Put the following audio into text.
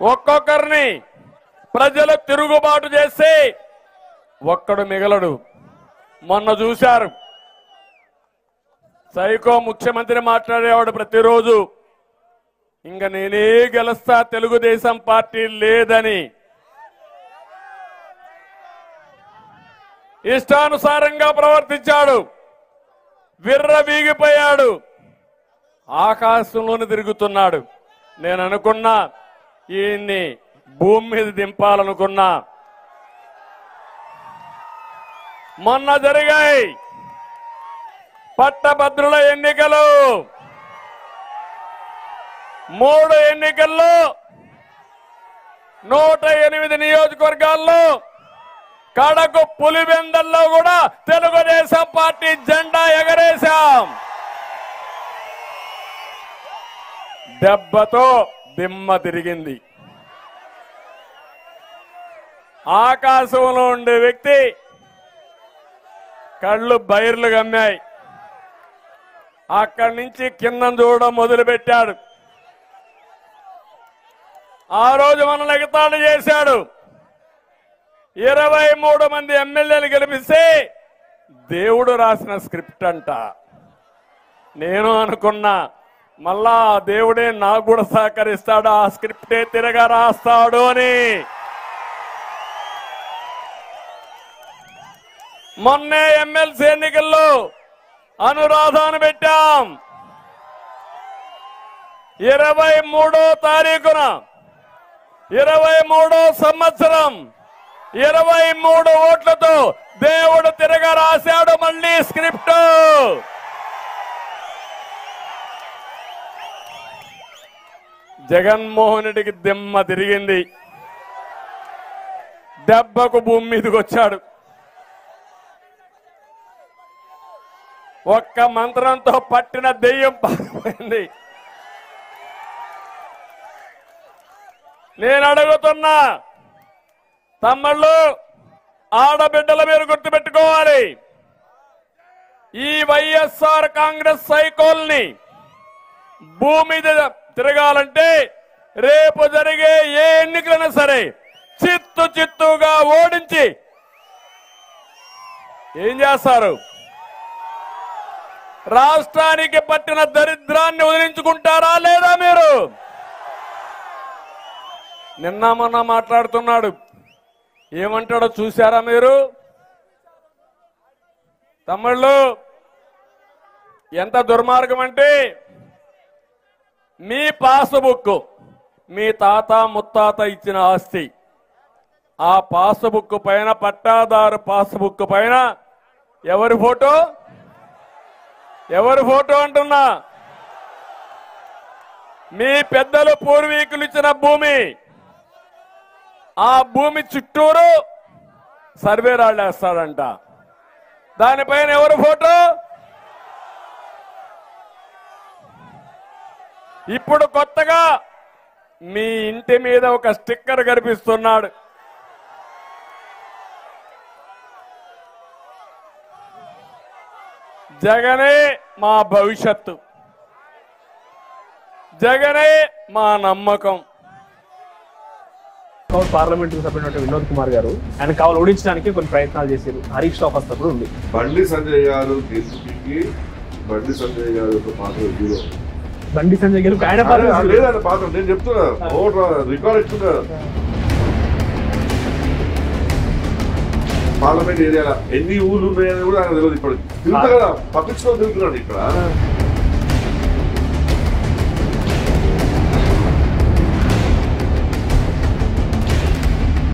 ఒక్కొక్కరిని ప్రజలు తిరుగుబాటు చేస్తే ఒక్కడు మిగలడు మొన్న చూశారు సైకో ముఖ్యమంత్రి మాట్లాడేవాడు ప్రతిరోజు ఇంక నేనే గెలుస్తా తెలుగుదేశం పార్టీ లేదని ఇష్టానుసారంగా ప్రవర్తించాడు విర్ర వీగిపోయాడు ఆకాశంలోనే తిరుగుతున్నాడు నేను అనుకున్నా ఈయన్ని భూమి మీద దింపాలనుకున్నా మొన్న జరిగాయి పట్టభద్రుల ఎన్నికలు మూడు ఎన్నికల్లో నూట ఎనిమిది నియోజకవర్గాల్లో కడకు పులివెందల్లో కూడా తెలుగుదేశం పార్టీ జెండా ఎగరేశాం దెబ్బతో దిమ్మ తిరిగింది ఆకాశంలో ఉండే వ్యక్తి కళ్ళు బైర్లు గమ్మాయి అక్కడి నుంచి కింద చూడడం మొదలుపెట్టాడు ఆ రోజు మనల్ని ఎగతాళి చేశాడు ఇరవై మూడు మంది ఎమ్మెల్యేలు గెలిపిస్తే దేవుడు రాసిన స్క్రిప్ట్ అంట నేను అనుకున్నా మళ్ళా ఆ దేవుడే నాకు కూడా సహకరిస్తాడు ఆ స్క్రిప్టే తిరగా రాస్తాడు అని మొన్నే ఎమ్మెల్సీ ఎన్నికల్లో అనురాధాను పెట్టాం ఇరవై మూడో తారీఖున ఇరవై మూడో సంవత్సరం ఇరవై మూడు ఓట్లతో దేవుడు తిరగ రాశాడు మళ్ళీ స్క్రిప్ట్ జగన్మోహన్ రెడ్డికి దిమ్మ తిరిగింది దెబ్బకు భూమి మీదకి వచ్చాడు ఒక్క మంత్రంతో పట్టిన దెయ్యం పారిపోయింది నేను అడుగుతున్నా తమ్ముళ్ళు ఆడబిడ్డల మీరు గుర్తుపెట్టుకోవాలి ఈ వైఎస్ఆర్ కాంగ్రెస్ సైకోల్ని భూమి మీద తిరగాలంటే రేపు జరిగే ఏ ఎన్నికలైనా సరే చిత్తు చిత్తుగా ఓడించి ఏం చేస్తారు రాష్ట్రానికి పట్టిన దరిద్రాన్ని వదిలించుకుంటారా లేదా మీరు నిన్న మొన్న మాట్లాడుతున్నాడు ఏమంటాడో చూశారా మీరు తమ్ముళ్ళు ఎంత దుర్మార్గం అంటే మీ పాస్బుక్ మీ తాత ముత్తాత ఇచ్చిన ఆస్తి ఆ పాస్బుక్ పైన పట్టాదారు పాస్బుక్ పైన ఎవరి ఫోటో ఎవరి ఫోటో అంటున్నా మీ పెద్దలు పూర్వీకులు ఇచ్చిన భూమి ఆ భూమి చుట్టూరు సర్వే రాళ్ళు వేస్తాడంట దానిపైన ఎవరు ఫోటో ఇప్పుడు కొత్తగా మీ ఇంటి మీద ఒక స్టిక్కర్ కనిపిస్తున్నాడు జగనే మా భవిష్యత్తు జగనే మా నమ్మకం కౌల్ పార్లమెంట్ సభ్యుడు వినోద్ కుమార్ గారు ఆయన కావాలి ఓడించడానికి కొన్ని ప్రయత్నాలు చేశారు హరీష్ రావు హస్తం కూడా ఉంది బండి సంజయ్ గారు కేసీపీకి బండి సంజయ్ గారు యొక్క పాత్ర జీరో బండి సంజయ్ గారు ఆయన అరే, పార్లమెంట్ లేదన్న పాత్ర నేను చెప్తున్నా ఓట్ రికార్డ్ ఇస్తున్నా పార్లమెంట్ ఏరియాలో ఎన్ని ఊళ్ళు ఉన్నాయని కూడా ఆయన తెలియదు ఇప్పుడు తిరుగుతా కదా పట్టించుకొని తిరుగుతున్నాడు ఇక్కడ